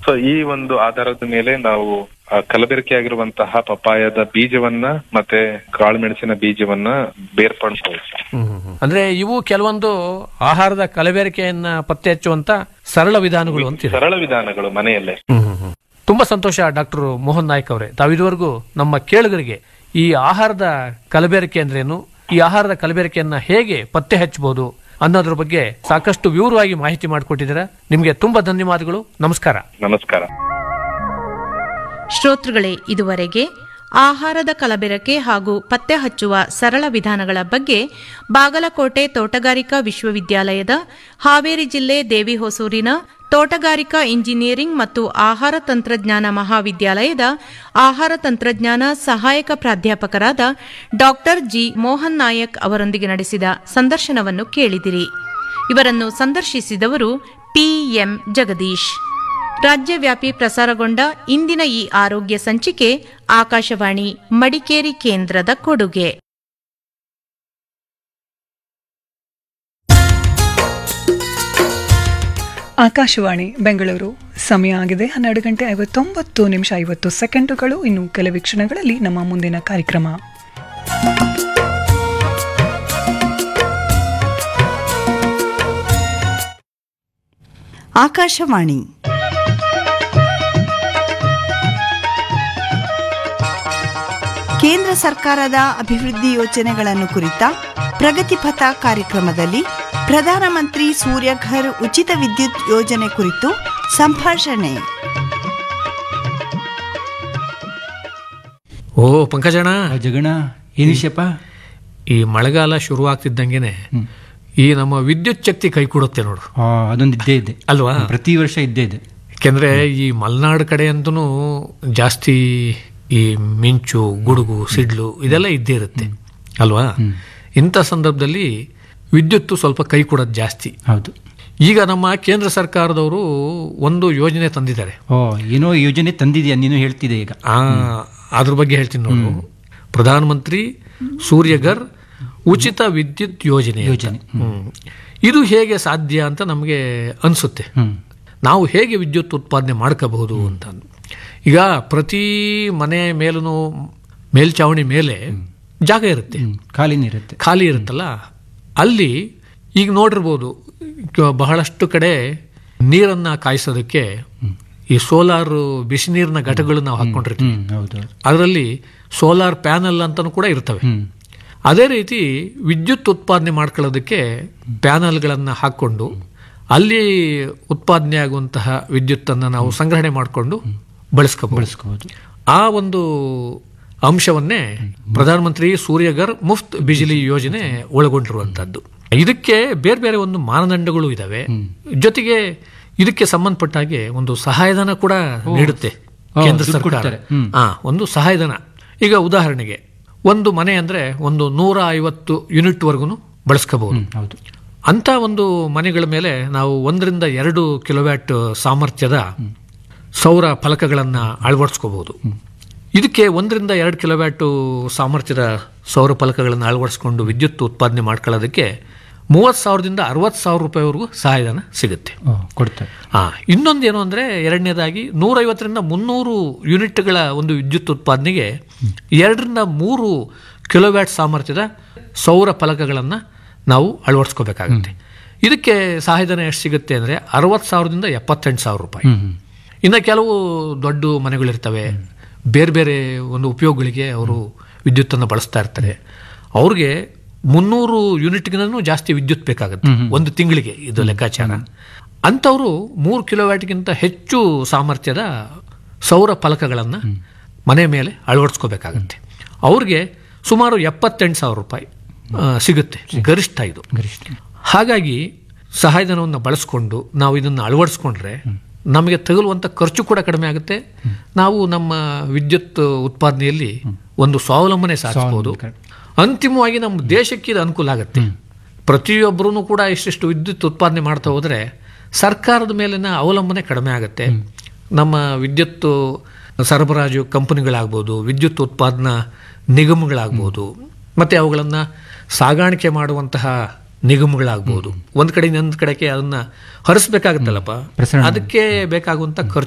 So ಈ ಒಂದು ಆಧಾರದ ಮೇಲೆ ನಾವು ಆ ಕಲಬೆರಕೆ ಆಗಿರುವಂತಹ ಪಪಾಯದ ಬೀಜವನ್ನ ಮತ್ತೆ ಕಾಳುಮೆಣಸಿನ ಬೀಜವನ್ನ ಬೇರ್ಪಡಿಸಬಹುದು ಅಂದ್ರೆ ಇವು ಕೆಲವೊಂದು ಆಹಾರದ ಕಲಬೆರಕೆಯನ್ನ ಪತ್ತೆ ಹಚ್ಚುವಂತ ಸರಳ ವಿಧಾನಗಳು ಅಂತೀರ ಸರಳ ವಿಧಾನಗಳು ಮನೆಯಲ್ಲೇ ತುಂಬಾ ಸಂತೋಷ ಡಾಕ್ಟರ್ ಮೋಹನ್ ನಾಯ್ಕ್ ಅವರೇ ತಾವಿದುವರೆಗೂ ನಮ್ಮ ಕೇಳುಗರಿಗೆ ಈ ಆಹಾರದ ಕಲಬೆರಕೆ ಅಂದ್ರೇನು ಈ ಆಹಾರದ ಕಲಬೆರಕೆಯನ್ನ ಹೇಗೆ ಪತ್ತೆ ಹಚ್ಚಬಹುದು ಅನ್ನೋದ್ರ ಬಗ್ಗೆ ಸಾಕಷ್ಟು ವಿವರವಾಗಿ ಮಾಹಿತಿ ಮಾಡಿಕೊಟ್ಟಿದ್ದೀರಾ ನಿಮಗೆ ತುಂಬಾ ಧನ್ಯವಾದಗಳು ನಮಸ್ಕಾರ ನಮಸ್ಕಾರ ಶ್ರೋತೃಗಳೇ ಇದುವರೆಗೆ ಆಹಾರದ ಕಲಬೆರಕೆ ಹಾಗೂ ಪತ್ತೆ ಹಚ್ಚುವ ಸರಳ ವಿಧಾನಗಳ ಬಗ್ಗೆ ಬಾಗಲಕೋಟೆ ತೋಟಗಾರಿಕಾ ವಿಶ್ವವಿದ್ಯಾಲಯದ ಹಾವೇರಿ ಜಿಲ್ಲೆ ದೇವಿಹೊಸೂರಿನ ತೋಟಗಾರಿಕಾ ಇಂಜಿನಿಯರಿಂಗ್ ಮತ್ತು ಆಹಾರ ತಂತ್ರಜ್ಞಾನ ಮಹಾವಿದ್ಯಾಲಯದ ಆಹಾರ ತಂತ್ರಜ್ಞಾನ ಸಹಾಯಕ ಪ್ರಾಧ್ಯಾಪಕರಾದ ಡಾಕ್ಟರ್ ಜಿ ಮೋಹನ್ ನಾಯಕ್ ಅವರೊಂದಿಗೆ ನಡೆಸಿದ ಸಂದರ್ಶನವನ್ನು ಕೇಳಿದಿರಿ ಇವರನ್ನು ಸಂದರ್ಶಿಸಿದವರು ಪಿಎಂ ಜಗದೀಶ್ ರಾಜ್ಯವ್ಯಾಪಿ ಪ್ರಸಾರಗೊಂಡ ಇಂದಿನ ಈ ಆರೋಗ್ಯ ಸಂಚಿಕೆ ಆಕಾಶವಾಣಿ ಮಡಿಕೇರಿ ಕೇಂದ್ರದ ಕೊಡುಗೆ ಆಕಾಶವಾಣಿ ಬೆಂಗಳೂರು ಸಮಯ ಆಗಿದೆ ಹನ್ನೆರಡು ಗಂಟೆ ಐವತ್ತೊಂಬತ್ತು ನಿಮಿಷ ಐವತ್ತು ಸೆಕೆಂಡುಗಳು ಇನ್ನು ಕೆಲವೇ ಕ್ಷಣಗಳಲ್ಲಿ ನಮ್ಮ ಮುಂದಿನ ಕಾರ್ಯಕ್ರಮ ಆಕಾಶವಾಣಿ ಕೇಂದ್ರ ಸರ್ಕಾರದ ಅಭಿವೃದ್ಧಿ ಯೋಜನೆಗಳನ್ನು ಕುರಿತ ಪ್ರಗತಿಪಥ ಕಾರ್ಯಕ್ರಮದಲ್ಲಿ ಪ್ರಧಾನಮಂತ್ರಿ ಸೂರ್ಯಘರ್ ಉಚಿತ ವಿದ್ಯುತ್ ಯೋಜನೆ ಕುರಿತು ಸಂಭಾಷಣೆ ಓ ಪಂಕಜಣ ಜಗಣ ಏನ್ ವಿಷಯಪ್ಪ ಈ ಮಳೆಗಾಲ ಶುರುವಾಗ್ತಿದ್ದಂಗೆನೆ ಈ ನಮ್ಮ ವಿದ್ಯುತ್ ಶಕ್ತಿ ಕೈ ಕೊಡುತ್ತೆ ನೋಡು ಆ, ಅದೊಂದು ಇದ್ದೇ ಇದೆ ಅಲ್ವಾ ಪ್ರತಿ ವರ್ಷ ಇದ್ದೇ ಇದೆ ಯಾಕೆಂದ್ರೆ ಈ ಮಲೆನಾಡು ಕಡೆ ಅಂತೂ ಜಾಸ್ತಿ ಈ ಮಿಂಚು ಗುಡುಗು ಸಿಡ್ಲು ಇದೆಲ್ಲ ಇದ್ದೇ ಇರುತ್ತೆ ಅಲ್ವಾ ಇಂಥ ಸಂದರ್ಭದಲ್ಲಿ ವಿದ್ಯುತ್ತು ಸ್ವಲ್ಪ ಕೈ ಕೊಡೋದು ಜಾಸ್ತಿ ಹೌದು ಈಗ ನಮ್ಮ ಕೇಂದ್ರ ಸರ್ಕಾರದವರು ಒಂದು ಯೋಜನೆ ತಂದಿದ್ದಾರೆ ಓ ಏನೋ ಯೋಜನೆ ತಂದಿದ್ಯಾ ನೀನು ಹೇಳ್ತಿದೆ ಈಗ ಆ ಅದ್ರ ಬಗ್ಗೆ ಹೇಳ್ತೀನಿ ನೋಡು ಪ್ರಧಾನಮಂತ್ರಿ ಸೂರ್ಯಗರ್ ಉಚಿತ ವಿದ್ಯುತ್ ಯೋಜನೆ ಅಂತ. ಯೋಜನೆ, ಹ್ಮ್. ಇದು ಹೇಗೆ ಸಾಧ್ಯ ಅಂತ ನಮಗೆ ಅನಿಸುತ್ತೆ ಹ್ಮ್ ನಾವು ಹೇಗೆ ವಿದ್ಯುತ್ ಉತ್ಪಾದನೆ ಮಾಡ್ಕೋಬಹುದು ಅಂತ ಈಗ ಪ್ರತಿ ಮನೆ ಮೇಲೂ ಮೇಲ್ಚಾವಣಿ ಮೇಲೆ ಜಾಗ ಇರುತ್ತೆ ಹ್ಮ್. ಖಾಲಿನೇ ಇರುತ್ತೆ ಖಾಲಿ ಇರುತ್ತಲ್ಲ ಅಲ್ಲಿ ಈಗ ನೋಡಿರ್ಬೋದು ಕ- ಬಹಳಷ್ಟು ಕಡೆ ನೀರನ್ನ ಕಾಯಿಸೋದಕ್ಕೆ ಈ ಸೋಲಾರ್ ಬಿಸಿ ನೀರಿನ ಘಟಕಗಳು ನಾವು ಹಾಕೊಂಡಿರ್ತೀವಿ ಹ್ಮ್ ಹೌದು ಹೌದು. ಅದರಲ್ಲಿ ಸೋಲಾರ್ ಪ್ಯಾನಲ್ ಅಂತಲೂ ಕೂಡ ಇರ್ತವೆ ಹ್ಮ್ ಅದೇ ರೀತಿ ವಿದ್ಯುತ್ ಉತ್ಪಾದನೆ ಮಾಡ್ಕೊಳ್ಳೋದಕ್ಕೆ ಪ್ಯಾನಲ್ಗಳನ್ನು ಹಾಕ್ಕೊಂಡು ಅಲ್ಲಿ ಉತ್ಪಾದನೆ ಆಗುವಂತಹ ವಿದ್ಯುತ್ತನ್ನು ನಾವು ಸಂಗ್ರಹಣೆ ಮಾಡಿಕೊಂಡು ಬಳಸ್ಕೋಬಹುದು ಬಳಸ್ಕೋಬಹುದು ಆ ಒಂದು ಅಂಶವನ್ನೇ ಪ್ರಧಾನಮಂತ್ರಿ ಸೂರ್ಯಗರ್ ಮುಫ್ತ್ ಬಿಜಿಲಿ ಯೋಜನೆ ಒಳಗೊಂಡಿರುವಂತದ್ದು ಇದಕ್ಕೆ ಬೇರೆ ಬೇರೆ ಒಂದು ಮಾನದಂಡಗಳು ಇದಾವೆ ಜೊತೆಗೆ ಇದಕ್ಕೆ ಸಂಬಂಧಪಟ್ಟ ಹಾಗೆ ಒಂದು ಸಹಾಯಧನ ಕೂಡ ನೀಡುತ್ತೆ ಓ, ಕೇಂದ್ರ ದುಡ್ಡು ಸರ್ಕಾರ ಕೊಡ್ತಾರೆ. ಹ್ಮ್. ಆ ಒಂದು ಸಹಾಯಧನ ಈಗ ಉದಾಹರಣೆಗೆ ಒಂದು ಮನೆ ಅಂದ್ರೆ ಒಂದು ನೂರ ಐವತ್ತು ಯೂನಿಟ್ ವರ್ಗು ಬಳಸ್ಕೋಬಹುದು ಹ್ಮ್ ಹೌದು ಅಂತ ಒಂದು ಮನೆಗಳ ಮೇಲೆ ನಾವು ಒಂದರಿಂದ ಎರಡು ಕಿಲೋವ್ಯಾಟ್ ಸಾಮರ್ಥ್ಯದ ಸೌರ ಫಲಕಗಳನ್ನು ಅಳವಡಿಸ್ಕೋಬಹುದು ಇದಕ್ಕೆ ಒಂದರಿಂದ ಎರಡು ಕಿಲೋವ್ಯಾಟ್ ಸಾಮರ್ಥ್ಯದ ಸೌರ ಫಲಕಗಳನ್ನು ಅಳವಡಿಸ್ಕೊಂಡು ವಿದ್ಯುತ್ ಉತ್ಪಾದನೆ ಮಾಡ್ಕೊಳ್ಳೋದಕ್ಕೆ ಮೂವತ್ತು ಸಾವಿರದಿಂದ ಅರವತ್ತು ಸಾವಿರ ರೂಪಾಯಿವರೆಗೂ ಸಹಾಯಧನ ಸಿಗುತ್ತೆ ಓ ಕೊಡ್ತಾರೆ ಆ ಇನ್ನೊಂದು ಏನು ಅಂದರೆ ಎರಡನೇದಾಗಿ ನೂರೈವತ್ತರಿಂದ ಮುನ್ನೂರು ಯೂನಿಟ್ಗಳ ಒಂದು ವಿದ್ಯುತ್ ಉತ್ಪಾದನೆಗೆ ಎರಡರಿಂದ ಮೂರು ಕಿಲೋವ್ಯಾಟ್ ಸಾಮರ್ಥ್ಯದ ಸೌರ ಫಲಕಗಳನ್ನು ನಾವು ಅಳವಡಿಸ್ಕೋಬೇಕಾಗುತ್ತೆ ಇದಕ್ಕೆ ಸಹಾಯಧನ ಎಷ್ಟು ಸಿಗುತ್ತೆ ಅಂದರೆ ಅರವತ್ತು ಸಾವಿರದಿಂದ ಎಪ್ಪತ್ತೆಂಟು ಸಾವಿರ ರೂಪಾಯಿ ಹ್ಮ್ ಹ್ಮ್ ಇನ್ನು ಕೆಲವು ದೊಡ್ಡ ಮನೆಗಳಿರ್ತವೆ ಬೇರೆ ಬೇರೆ ಒಂದು ಉಪಯೋಗಗಳಿಗೆ ಅವರು ವಿದ್ಯುತ್ತನ್ನು ಬಳಸ್ತಾ ಇರ್ತಾರೆ ಅವ್ರಿಗೆ ಮುನ್ನೂರು ಯೂನಿಟ್ಗಿಂತನೂ ಜಾಸ್ತಿ ವಿದ್ಯುತ್ ಬೇಕಾಗುತ್ತೆ ಒಂದು ತಿಂಗಳಿಗೆ ಇದು ಲೆಕ್ಕಾಚಾರ ಅಂಥವರು ಮೂರು ಕಿಲೋವ್ಯಾಟ್ಗಿಂತ ಹೆಚ್ಚು ಸಾಮರ್ಥ್ಯದ ಸೌರ ಫಲಕಗಳನ್ನು ಮನೆ ಮೇಲೆ ಅಳವಡಿಸ್ಕೋಬೇಕಾಗತ್ತೆ ಅವ್ರಿಗೆ ಸುಮಾರು ಎಪ್ಪತ್ತೆಂಟು ಸಾವಿರ ರೂಪಾಯಿ ಆ, ಸಿಗುತ್ತೆ ಗರಿಷ್ಠ ಇದು ಗರಿಷ್ಠ ಹಾಗಾಗಿ ಸಹಾಯಧನವನ್ನು ಬಳಸ್ಕೊಂಡು ನಾವು ಇದನ್ನು ಅಳವಡಿಸ್ಕೊಂಡ್ರೆ ನಮಗೆ ತಗುಲುವಂಥ ಖರ್ಚು ಕೂಡ ಕಡಿಮೆ ಆಗುತ್ತೆ ನಾವು ನಮ್ಮ ವಿದ್ಯುತ್ ಉತ್ಪಾದನೆಯಲ್ಲಿ ಒಂದು ಸ್ವಾವಲಂಬನೆ ಸಾಧಿಸಬಹುದು ಅಂತಿಮವಾಗಿ ನಮ್ಮ ದೇಶಕ್ಕೆ ಇದು ಅನುಕೂಲ ಆಗುತ್ತೆ ಪ್ರತಿಯೊಬ್ಬರೂ ಕೂಡ ಇಷ್ಟಿಷ್ಟು ವಿದ್ಯುತ್ ಉತ್ಪಾದನೆ ಮಾಡ್ತಾ ಹೋದರೆ ಸರ್ಕಾರದ ಮೇಲಿನ ಅವಲಂಬನೆ ಕಡಿಮೆ ಆಗುತ್ತೆ ನಮ್ಮ ವಿದ್ಯುತ್ ಸರಬರಾಜು ಕಂಪನಿಗಳಾಗ್ಬೋದು ವಿದ್ಯುತ್ ಉತ್ಪಾದನಾ ನಿಗಮಗಳಾಗ್ಬೋದು ಮತ್ತೆ ಅವುಗಳನ್ನು ಸಾಗಾಣಿಕೆ ಮಾಡುವಂತಹ ನಿಗಮಗಳಾಗ್ಬೋದು ಒಂದ್ ಕಡೆ ಇನ್ನೊಂದು ಕಡೆಗೆ ಅದನ್ನ ಹರಿಸ್ಬೇಕಾಗುತ್ತಲ್ಲಪ್ಪ ಪ್ರಸರಣ ಅದಕ್ಕೆ ಬೇಕಾಗುವಂತ ಖರ್ಚು